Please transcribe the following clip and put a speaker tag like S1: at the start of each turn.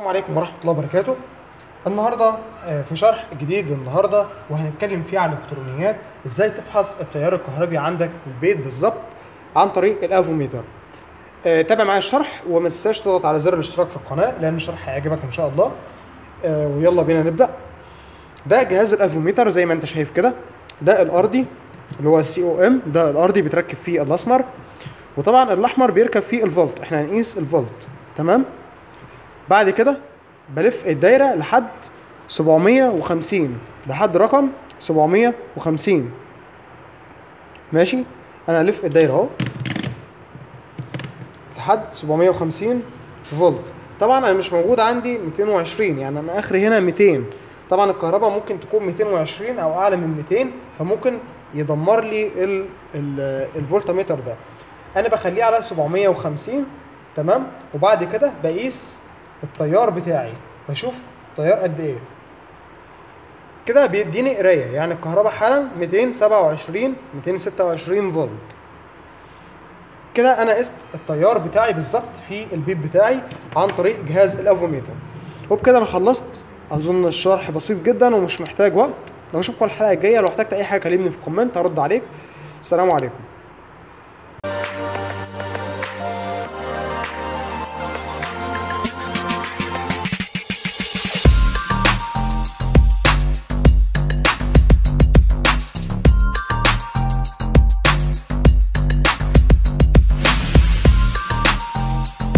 S1: عليكم ورحمة الله وبركاته النهاردة آه، في شرح جديد النهاردة وهنتكلم فيه عن الإلكترونيات إزاي تفحص التيار الكهربي عندك في البيت بالظبط عن طريق الأفوميتر آه، تابع معايا الشرح وما تنساش تضغط على زر الاشتراك في القناة لأن الشرح هيعجبك إن شاء الله آه، ويلا بينا نبدأ ده جهاز الأفوميتر زي ما أنت شايف كده ده الأرضي اللي هو السي او ام ده الأرضي بيتركب فيه الأسمر وطبعا الأحمر بيركب فيه الفولت احنا هنقيس الفولت تمام بعد كده بلف الدايره لحد 750 لحد رقم 750 ماشي انا الف الدايره اهو لحد 750 فولت طبعا انا مش موجود عندي 220 يعني انا اخري هنا 200 طبعا الكهرباء ممكن تكون 220 او اعلى من 200 فممكن يدمر لي ال ال الفولتمتر ده انا بخليه على 750 تمام وبعد كده بقيس التيار بتاعي بشوف التيار قد ايه كده بيديني قرايه يعني الكهرباء حالا 227 226 فولت كده انا قست التيار بتاعي بالظبط في البيت بتاعي عن طريق جهاز الافوميتر وبكده انا خلصت اظن الشرح بسيط جدا ومش محتاج وقت لو اشوفكم الحلقه الجايه لو احتجت اي حاجه كلمني في الكومنت هرد عليك السلام عليكم